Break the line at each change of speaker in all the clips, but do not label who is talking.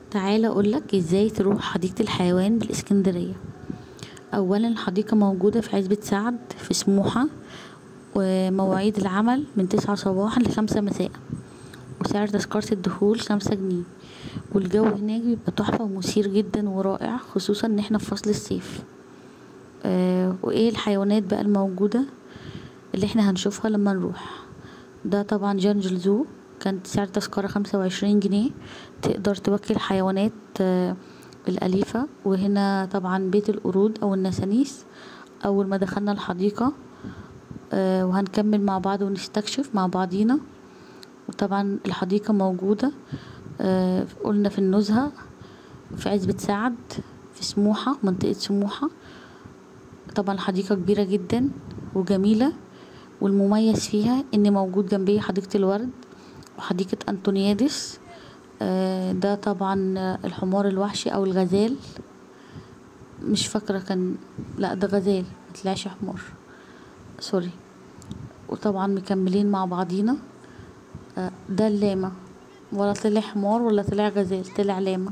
تعالى اقولك ازاي تروح حديقة الحيوان بالاسكندرية اولا الحديقة موجودة في عزبة سعد في سموحة ومواعيد العمل من تسعة صباحا لخمسة مساء وسعر تذكرة الدخول خمسة جنيه والجو هناك بيبقى تحفة ومثير جدا ورائع خصوصا ان احنا في فصل الصيف آه وايه الحيوانات بقى الموجودة اللي احنا هنشوفها لما نروح ده طبعا جنجل زو كانت سعر تذكرة خمسة وعشرين جنيه تقدر توكل حيوانات آه الأليفة وهنا طبعا بيت القرود أو النسانيس أول ما دخلنا الحديقة آه وهنكمل مع بعض ونستكشف مع بعضينا وطبعا الحديقة موجودة آه قلنا في النزهة في عزبة سعد في سموحة منطقة سموحة طبعا حديقة كبيرة جدا وجميلة والمميز فيها ان موجود جنبيه حديقة الورد وحديقة انطونيادس آه ده طبعا الحمار الوحشي او الغزال مش فاكرة كان لا ده غزال مطلعش حمار سوري وطبعا مكملين مع بعضينا آه ده اللاما ولا طلع حمار ولا طلع غزال طلع لاما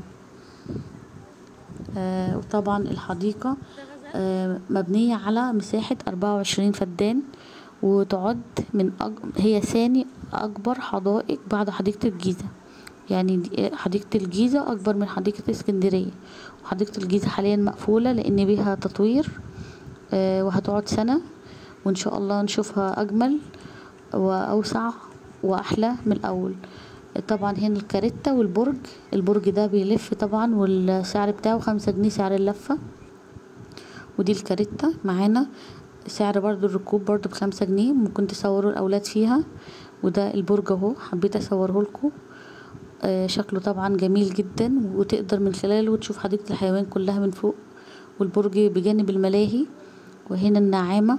آه وطبعا الحديقة آه مبنية على مساحة أربعة وعشرين فدان وتعد من أج... هي ثاني أكبر حدائق بعد حديقة الجيزة يعني حديقة الجيزة أكبر من حديقة اسكندرية وحديقة الجيزة حاليا مقفولة لأن بيها تطوير آه وهتقعد سنة وإن شاء الله نشوفها أجمل وأوسع وأحلى من الأول طبعا هنا الكاريتا والبرج البرج ده بيلف طبعا والسعر بتاعه خمسة جنيه سعر اللفة ودي الكاريتا معانا سعر برضو الركوب برضو بخمسة جنيه ممكن تصوروا الأولاد فيها وده البرج اهو حبيت اصوره لكم آه شكله طبعا جميل جدا وتقدر من خلاله تشوف حديقة الحيوان كلها من فوق والبرج بجانب الملاهي وهنا النعامة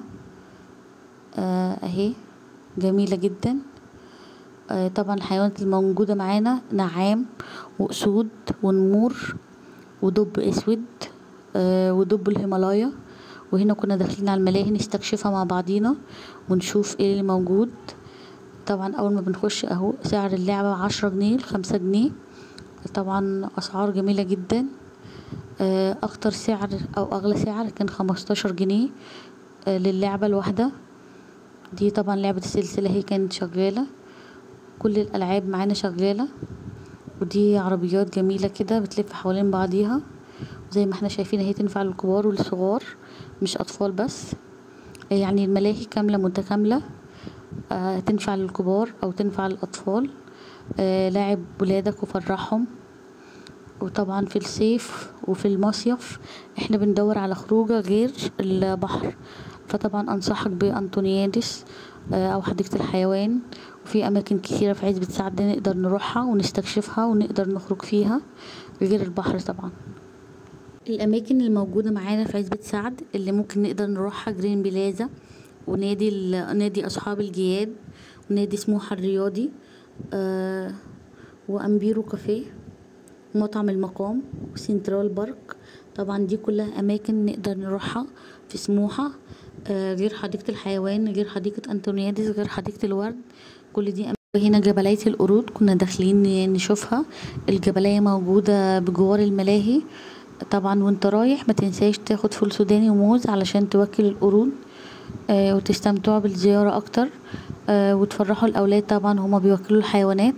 آه اهي جميلة جدا آه طبعا الحيوانات الموجودة معانا نعام وأسود ونمور ودب أسود آه ودب الهيمالايا وهنا كنا داخلين على الملاهي نستكشفها مع بعضينا ونشوف ايه اللي موجود طبعا اول ما بنخش اهو سعر اللعبة عشرة جنيه لخمسة جنيه طبعا اسعار جميلة جدا آه اكتر سعر او اغلى سعر كان خمستاشر جنيه آه للعبة الواحدة دي طبعا لعبة السلسلة هي كانت شغالة كل الالعاب معانا شغالة ودي عربيات جميلة كده بتلف حوالين بعضيها زي ما احنا شايفين هي تنفع للكبار والصغار مش اطفال بس يعني الملاهي كاملة متكاملة آه تنفع للكبار او تنفع للاطفال آه لاعب ولادك وفرحهم وطبعا في الصيف وفي المصيف احنا بندور على خروجة غير البحر فطبعا انصحك بانطونيادس آه او حديقة الحيوان وفي اماكن كثيرة في عزبة سعد نقدر نروحها ونستكشفها ونقدر نخرج فيها غير البحر طبعا الاماكن الموجوده معانا في عزبه سعد اللي ممكن نقدر نروحها جرين بلازا ونادي نادي اصحاب الجياد ونادي سموحه الرياضي آه وامبيرو كافيه ومطعم المقام وسنترال بارك طبعا دي كلها اماكن نقدر نروحها في سموحه آه غير حديقه الحيوان غير حديقه انطونيادس غير حديقه الورد كل دي هنا جبلية القرود كنا داخلين نشوفها الجبلية موجودة بجوار الملاهي طبعا وانت رايح ما تنساش تاخد فول سوداني وموز علشان توكل القرود آه وتستمتعوا بالزيارة اكتر آه وتفرحوا الاولاد طبعا هما بيوكلوا الحيوانات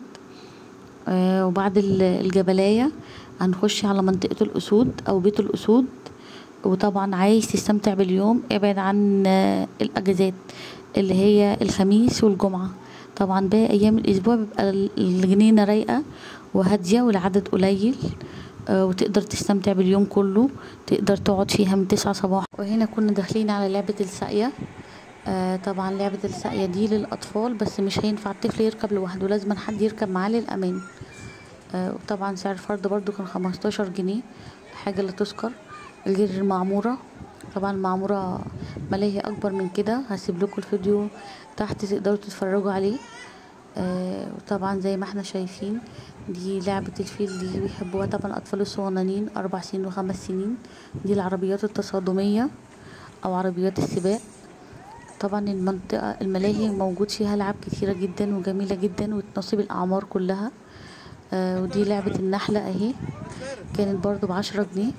آه وبعد الجبلاية هنخش على منطقة الاسود او بيت الاسود وطبعا عايز تستمتع باليوم ابعد عن آه الاجازات اللي هي الخميس والجمعة طبعا باقي ايام الاسبوع بيبقى الجنينة رايقة وهادية والعدد قليل وتقدر تستمتع باليوم كله تقدر تقعد فيها من تسعة صباحا وهنا كنا داخلين على لعبة الساقية آه طبعا لعبة الساقية دي للأطفال بس مش هينفع الطفل يركب لوحده لازم حد يركب معاه للأمان آه وطبعا سعر الفرد برضو كان خمستاشر جنيه حاجة لا تذكر غير المعمورة طبعا المعمورة ملاهي أكبر من كده هسيب لكم الفيديو تحت تقدروا تتفرجوا عليه آه وطبعا زي ما احنا شايفين دي لعبة الفيل دي بيحبوها طبعا الأطفال الصغننين أربع سنين وخمس سنين دي العربيات التصادمية أو عربيات السباق طبعا المنطقة الملاهي موجود فيها ألعاب كتيرة جدا وجميلة جدا وتناسب الأعمار كلها آه ودي لعبة النحلة اهي كانت برضو بعشرة جنيه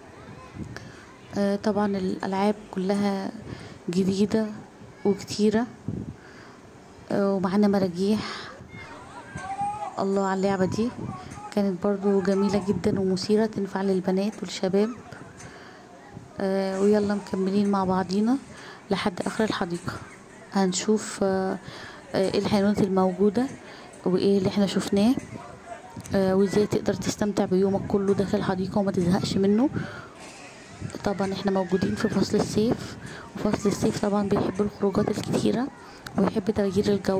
آه طبعا الألعاب كلها جديدة وكتيرة آه ومعانا مراجيح الله على اللعبة دي كانت برضو جميلة جدا ومثيرة تنفع للبنات والشباب آه ويلا مكملين مع بعضينا لحد آخر الحديقة هنشوف آه آه ايه الحيوانات الموجودة وايه اللي احنا شفناه آه وازاي تقدر تستمتع بيومك كله داخل الحديقة وما تزهقش منه طبعا احنا موجودين في فصل الصيف وفصل الصيف طبعا بيحب الخروجات الكتيرة ويحب تغيير الجو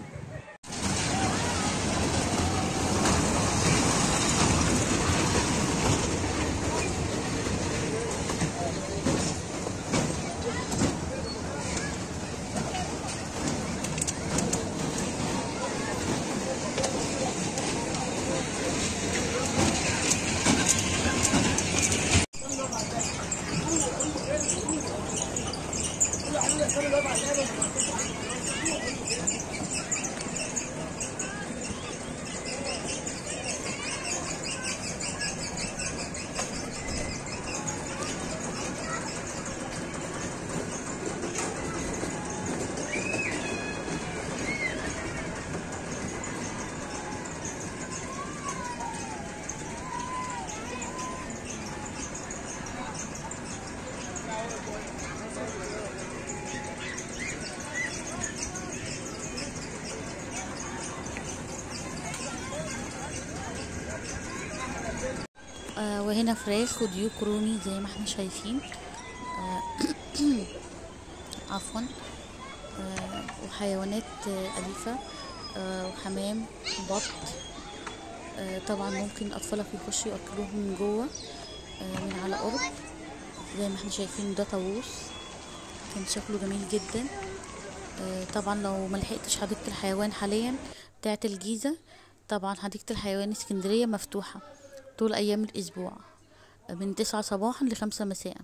آه وهنا فراخ وديوك رومي زي ما احنا شايفين آه عفوا آه وحيوانات آه أليفة آه وحمام بط آه طبعا ممكن أطفالك يخشوا يأكلوهم من جوه آه من على قرب زي ما احنا شايفين ده طاووس كان شكله جميل جدا آه طبعا لو ملحقتش حديقة الحيوان حاليا بتاعت الجيزة طبعا حديقة الحيوان اسكندرية مفتوحة طول أيام الأسبوع من تسعة صباحا لخمسة مساء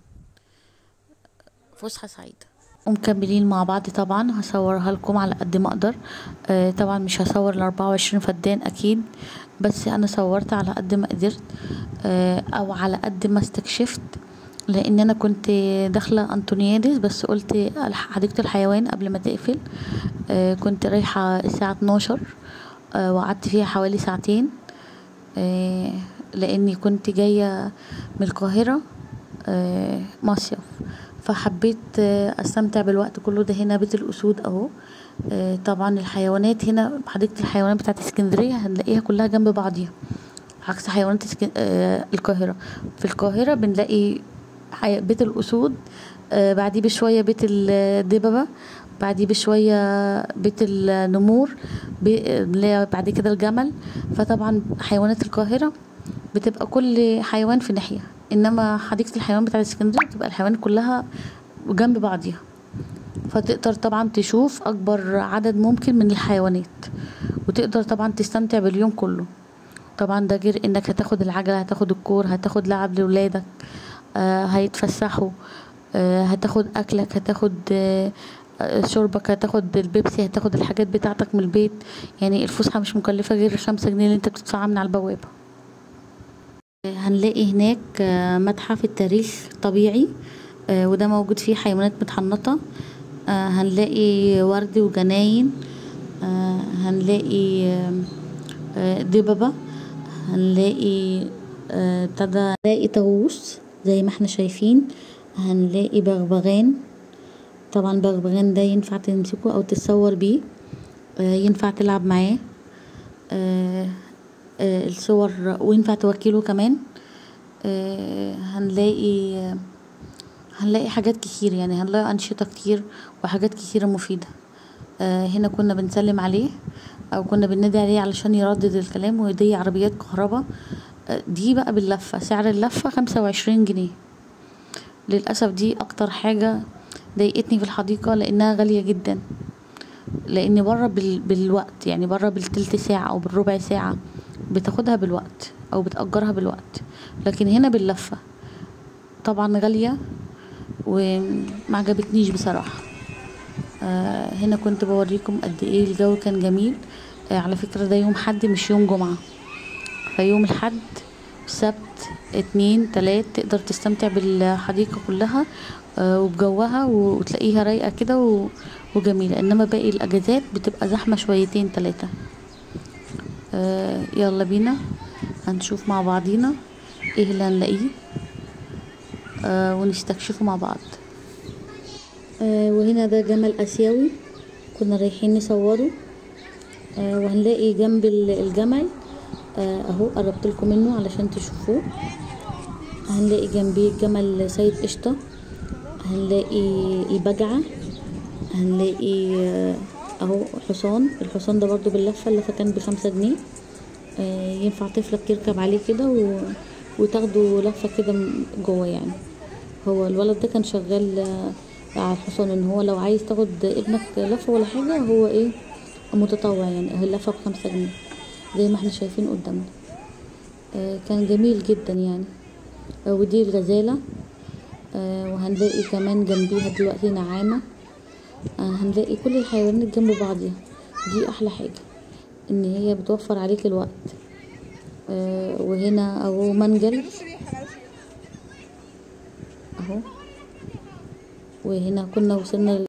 فسحة سعيدة ومكملين مع بعض طبعا هصورها لكم على قد ما اقدر آه طبعا مش هصور الاربعة وعشرين فدان اكيد بس انا صورت على قد ما قدرت آه او على قد ما استكشفت لان انا كنت داخله انطونيادس بس قلت حديقه الحيوان قبل ما تقفل آه كنت رايحه الساعه 12 آه وقعدت فيها حوالي ساعتين آه لاني كنت جايه من القاهره آه مصيف فحبيت آه استمتع بالوقت كله ده هنا بيت الاسود اهو آه طبعا الحيوانات هنا حديقه الحيوانات بتاعت اسكندريه هنلاقيها كلها جنب بعضيها عكس حيوانات اسكن... آه القاهره في القاهره بنلاقي حي... بيت الاسود آه بعديه بشويه بيت الدببه بعديه بشويه بيت النمور بي... بعد كده الجمل فطبعا حيوانات القاهره بتبقى كل حيوان في ناحيه انما حديقه الحيوان بتاعت اسكندريه بتبقى الحيوان كلها جنب بعضيها فتقدر طبعا تشوف اكبر عدد ممكن من الحيوانات وتقدر طبعا تستمتع باليوم كله طبعا ده غير انك هتاخد العجله هتاخد الكور هتاخد لعب لولادك آه هيتفسحوا آه هتاخد اكلك هتاخد آه شربك هتاخد البيبسي هتاخد الحاجات بتاعتك من البيت يعني الفسحه مش مكلفه غير الخمسة جنيه اللي انت بتدفعها من على البوابه هنلاقي هناك متحف التاريخ طبيعي وده موجود فيه حيوانات متحنطة هنلاقي ورد وجناين هنلاقي دببة هنلاقي ابتدى هنلاقي طاووس زي ما احنا شايفين هنلاقي بغبغان طبعا البغبغان ده ينفع تمسكه او تتصور بيه ينفع تلعب معاه الصور وينفع توكله كمان آه هنلاقي آه هنلاقي حاجات كتير يعني هنلاقي أنشطة كتير وحاجات كتيرة مفيدة آه هنا كنا بنسلم عليه أو كنا بننادي عليه علشان يردد الكلام ودي عربيات كهربا دي بقى باللفة سعر اللفة خمسة وعشرين جنيه للأسف دي أكتر حاجة ضايقتني في الحديقة لأنها غالية جدا لأن بره بال... بالوقت يعني بره بالتلت ساعة أو بالربع ساعة بتاخدها بالوقت او بتأجرها بالوقت لكن هنا باللفة طبعا غالية وما عجبتنيش بصراحة آه هنا كنت بوريكم قد ايه الجو كان جميل آه على فكرة ده يوم حد مش يوم جمعة فيوم الحد سبت اتنين تلات تقدر تستمتع بالحديقة كلها آه، وبجوها و- وتلاقيها رايقة كده و- وجميلة انما باقي الاجازات بتبقى زحمة شويتين تلاتة آه، يلا بينا هنشوف مع بعضينا ايه اللي هنلاقيه آه، ونستكشفه مع بعض آه، وهنا ده جمل اسيوي كنا رايحين نصوره آه، وهنلاقي جنب ال- الجمل آه، اهو قربت لكم منه علشان تشوفوه هنلاقي جنبيه جمل سيد قشطة هنلاقي البجعة هنلاقي آه، اهو حصان الحصان ده برضو باللفة اللفة كان بخمسة جنيه آه، ينفع طفلك يركب عليه كده و... وتاخده لفة كده م- جوه يعني هو الولد ده كان شغال آه، على الحصان ان هو لو عايز تاخد ابنك لفة ولا حاجة هو ايه متطوع يعني اهي اللفة بخمسة جنيه زي ما احنا شايفين قدامنا آه، كان جميل جدا يعني آه، ودي الغزالة آه، وهنلاقي كمان جنبيها دلوقتي نعامة آه، هنلاقي كل الحيوانات جنب بعضيها دي احلى حاجة ان هي بتوفر عليك الوقت آه، وهنا اهو منجل اهو وهنا كنا وصلنا